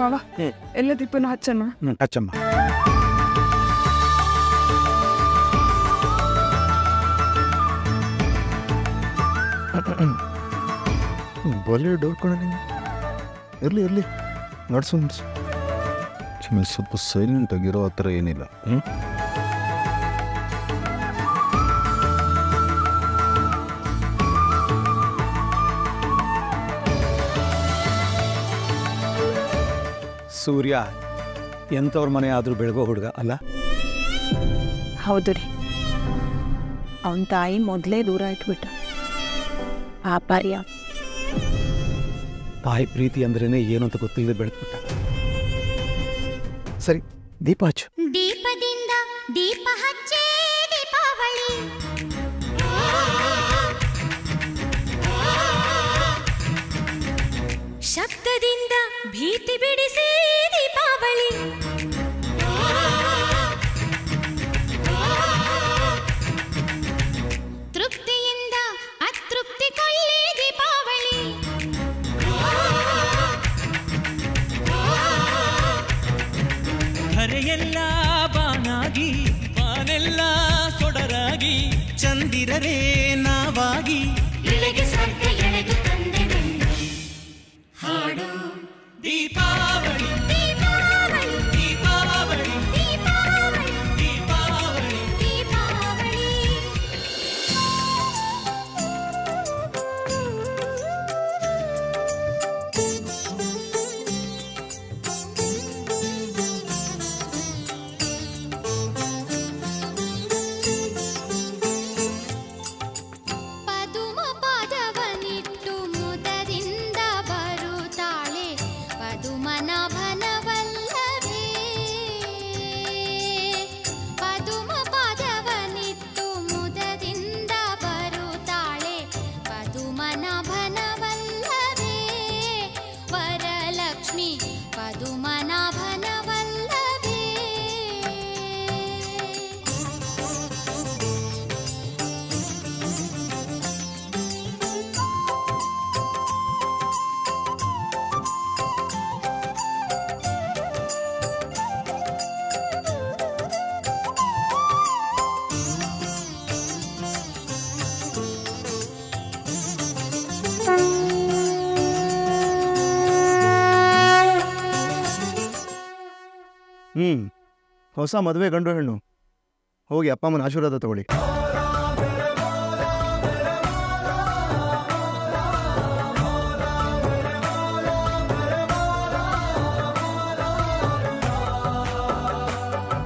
ಮಾವ ಹ್ಮ್. ಎಲ್ಲ ದೀಪನ ಹಚ್ಚೋಣ ಹ್ಞೂ ಹಚ್ಚಮ್ಮ ಬಲಿ ಡೋರ್ಕೊಳ ನೀವು ಇರಲಿ ಇರಲಿ ನಡ್ಸು ನಡ್ಸು ಆಮೇಲೆ ಸ್ವಲ್ಪ ಸೈಲೆಂಟ್ ಆಗಿರೋ ಆ ಥರ ಏನಿಲ್ಲ ಹ್ಞೂ ಸೂರ್ಯ ಎಂಥವ್ರ ಮನೆ ಆದರೂ ಬೆಳಗೋ ಹುಡುಗ ಅಲ್ಲ ಹೌದು ರೀ ಅವನ ತಾಯಿ ಮೊದಲೇ ದೂರ ಇಟ್ಬಿಟ್ಟ ಪಾಪಾರ್ಯ ತಾಯಿ ಪ್ರೀತಿ ಅಂದ್ರೇನೆ ಏನು ಅಂತ ಗೊತ್ತಿಲ್ಲದೆ ಬೆಳೆದ್ಬಿಟ್ಟ ಸರಿ ದೀಪ ಹಚ್ಚು ದೀಪದಿಂದ ದೀಪ ಹಚ್ಚೇ ದೀಪಾವಳಿ ಶಬ್ದದಿಂದ ಭೀತಿ ಬಿಡಿಸಿ ದೀಪಾವಳಿ ತೃಪ್ತಿಯಿಂದ ಅತೃಪ್ತಿ ಕೊಳ್ಳಿ ದೀಪಾವಳಿ ಧರೆಯೆಲ್ಲ ಬಾನಾಗಿ ಬಾನೆಲ್ಲ ಸೊಡರಾಗಿ ಚಂದಿರರೇ ನಾವಾಗಿ ಎಳೆಗೆ ಸ್ವರ್ಗ ಎಳೆದು ತಂದೆ ಹಾಡು ದೀಪಾವಳಿ ದೀಪಾವಳಿ ದೀಪಾವಳಿ ದೀಪಾವಳಿ ದೀಪಾವಳಿ ದೀಪಾವಳಿ ಪದುಮ ಪಾದವನಿಟ್ಟು ಮುದದಿಂದ ಬರುತ್ತಾಳೆ ಪದುಮನ ಭನವಲ್ಲವೇ ಪದುಮ ಪಾದವನಿಟ್ಟು ಮುದದಿಂದ ಬರುತ್ತಾಳೆ ಪದುಮನ ಭನವಲ್ಲವೇ ವರಲಕ್ಷ್ಮಿ ಪದುಮನ ಭನವಲ್ಲವೇ ಹ್ಞೂ ಹೊಸ ಮದುವೆ ಗಂಡು ಹೆಣ್ಣು ಹೋಗಿ ಅಪ್ಪ ಅಮ್ಮನ ಆಶೀರ್ವಾದ ತಗೊಳ್ಳಿ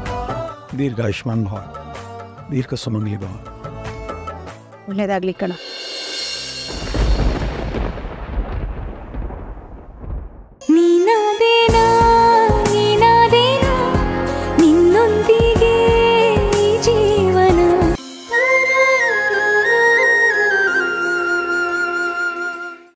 ದೀರ್ಘ ಆಯುಷ್ಮಾನ್ ಭವ ದೀರ್ಘ ಸುಮಂಗಲಿ ಭವ ಒಳ್ಳೇದಾಗ್ಲಿ ಕಣ